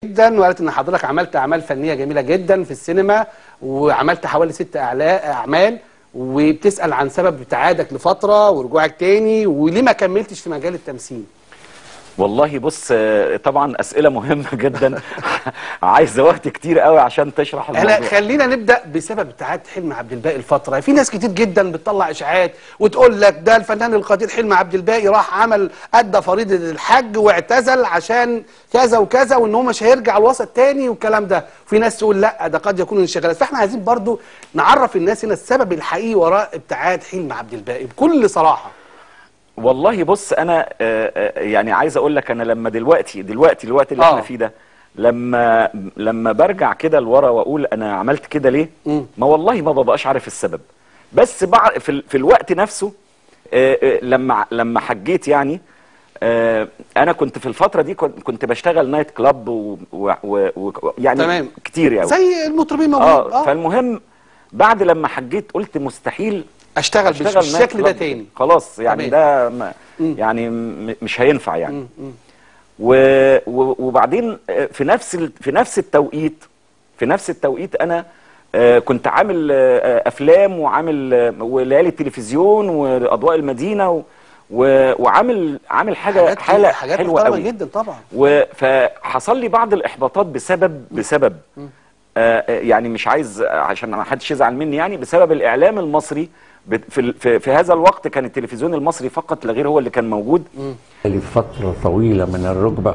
جدا وقالت ان حضرتك عملت اعمال فنيه جميله جدا في السينما وعملت حوالي ست أعلا- اعمال وبتسال عن سبب ابتعادك لفتره ورجوعك تاني وليه ما كملتش في مجال التمثيل والله بص آه، طبعا اسئله مهمه جدا عايزه وقت كتير قوي عشان تشرح احنا الموضوع خلينا نبدا بسبب ابتعاد حلمي عبد الباقي الفتره في ناس كتير جدا بتطلع اشاعات وتقول لك ده الفنان القدير حلمي عبد الباقي راح عمل ادى فريضه الحج واعتزل عشان كذا وكذا وان هو مش هيرجع الوسط تاني والكلام ده في ناس تقول لا ده قد يكون انشغالات فاحنا عايزين برضو نعرف الناس هنا السبب الحقيقي وراء ابتعاد حلمي عبد الباقي بكل صراحه والله بص انا آه، آه، يعني عايز اقول لك انا لما دلوقتي دلوقتي الوقت اللي آه. احنا فيه ده لما لما برجع كده لورا واقول انا عملت كده ليه مم. ما والله ما ببقاش عارف السبب بس بعد في, ال- في الوقت نفسه آه، آه، لما لما حجيت يعني آه، انا كنت في الفتره دي كنت كنت بشتغل نايت كلاب و و و و يعني تمام. كتير يعني زي المطربين موجودين اه فالمهم بعد لما حجيت قلت مستحيل اشتغل, اشتغل بالشكل نايت ده كلاب. تاني خلاص يعني تمام. ده ما مم. يعني م- مش هينفع يعني مم، مم. و و وبعدين آه، في نفس ال- في نفس التوقيت في نفس التوقيت انا آه، كنت عامل آه، افلام وعامل آه، وليالي التلفزيون واضواء المدينه و و- وعامل عامل حاجه حاجات حاله حاجات حلوه محترمه قوي جدا طبعا و- فحصل لي بعض الاحباطات بسبب بسبب آه آه، يعني مش عايز عشان ما حدش يزعل مني يعني بسبب الاعلام المصري بت- في ال- في, في هذا الوقت كان التلفزيون المصري فقط لا غير هو اللي كان موجود لفترة طويلة من الركبة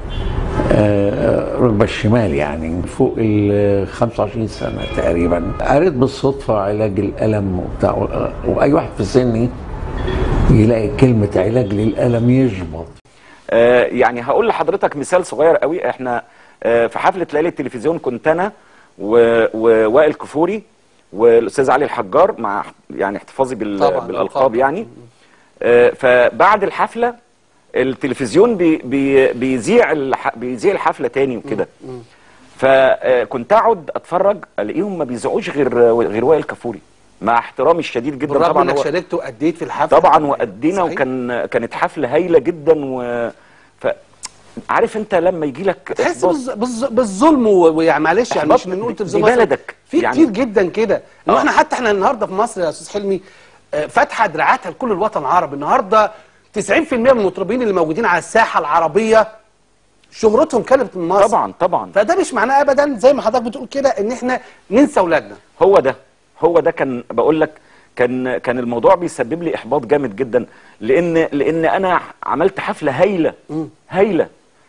آه، ركبة الشمال يعني فوق ال 25 سنة تقريبا قريت بالصدفة علاج الألم وبتاع وأي واحد في سني يلاقي كلمة علاج للألم يشبط آه، يعني هقول لحضرتك مثال صغير قوي احنا آه، في حفله ليالي التلفزيون كنت انا و- ووائل كفوري والاستاذ علي الحجار مع يعني احتفاظي بال- طبعاً، بالالقاب الألقاب. يعني آه، فبعد الحفله التلفزيون بي بي بيذيع الح- بيذيع الحفله تاني وكده فكنت اقعد اتفرج الاقيهم ما بيذيعوش غير غير وائل كفوري مع احترامي الشديد جدا بالرغم طبعا انك هو- شاركت واديت في الحفله طبعا وادينا صحيح. وكان كانت حفله هايله جدا و ف عارف انت لما يجي لك تحس بالز- بالز- بالظلم و- ويعني معلش يعني إحباط مش بنقول دي تلفزيون مصر. بلدك. في يعني- كتير جدا كده انه آه. احنا حتى احنا النهارده في مصر يا استاذ حلمي آه، فاتحه دراعاتها لكل الوطن العربي النهارده 90% من المطربين اللي موجودين على الساحه العربيه شهرتهم كانت من مصر طبعا طبعا فده مش معناه ابدا زي ما حضرتك بتقول كده ان احنا ننسى اولادنا هو ده هو ده كان بقول لك كان كان الموضوع بيسبب لي احباط جامد جدا لان لان انا عملت حفله هايله هايله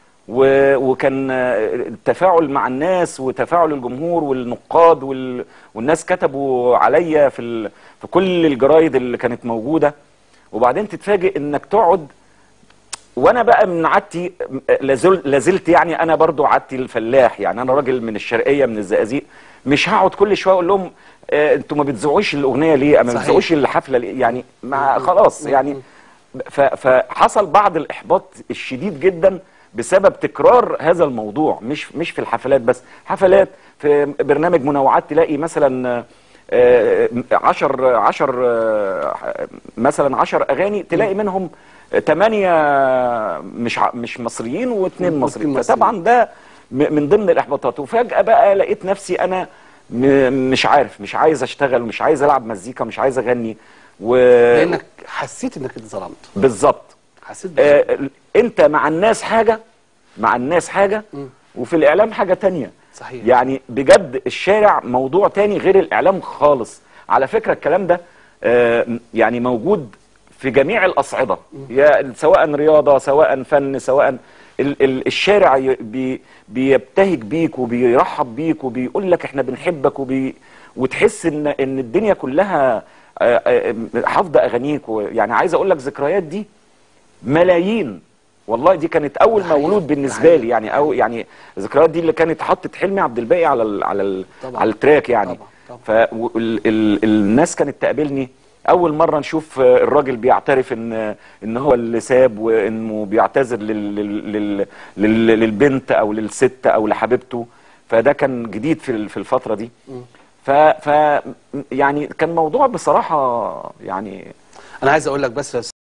و- وكان آه، التفاعل مع الناس وتفاعل الجمهور والنقاد وال... والناس كتبوا عليا في ال... في كل الجرايد اللي كانت موجوده وبعدين تتفاجئ انك تقعد وانا بقى من عادتي لازل لازلت يعني انا برضو عادتي الفلاح يعني انا راجل من الشرقيه من الزقازيق مش هقعد كل شويه اقول لهم آه، انتوا ما بتذيعوش الاغنيه ليه ما صحيح. بتذيعوش الحفله ليه يعني ما خلاص يعني ف- فحصل بعض الاحباط الشديد جدا بسبب تكرار هذا الموضوع مش مش في الحفلات بس حفلات في برنامج منوعات تلاقي مثلا آه، عشر عشر آه، مثلا عشر اغاني تلاقي منهم ثمانية مش ع- مش مصريين واثنين مصريين مصريين. فطبعا ده م- من ضمن الاحباطات وفجأة بقى لقيت نفسي انا م- مش عارف مش عايز اشتغل مش عايز العب مزيكا مش عايز اغني و لانك حسيت انك اتظلمت بالظبط حسيت بظلم. آه، انت مع الناس حاجة مع الناس حاجة وفي الاعلام حاجة تانية صحيح. يعني بجد الشارع موضوع تاني غير الاعلام خالص على فكرة الكلام ده آه، يعني موجود في جميع الاصعدة يا سواء رياضة سواء فن سواء ال ال الشارع ي- بي بيبتهج بيك وبيرحب بيك وبيقول لك احنا بنحبك وبي وتحس ان ان الدنيا كلها آه، آه، حافظه اغانيك و- يعني عايز اقول لك ذكريات دي ملايين والله دي كانت اول ده حقيقي. مولود ده بالنسبه حقيقي. لي يعني او يعني الذكريات دي اللي كانت حطت حلمي عبد الباقي على ال على ال طبعا. على التراك يعني طبعا. طبعا. فالناس كانت تقابلني اول مره نشوف آه، الراجل بيعترف ان ان هو اللي ساب وانه بيعتذر لل لل لل لل للبنت او للست او لحبيبته فده كان جديد في ال- في الفتره دي ف ف يعني كان موضوع بصراحه يعني انا عايز اقول لك بس يا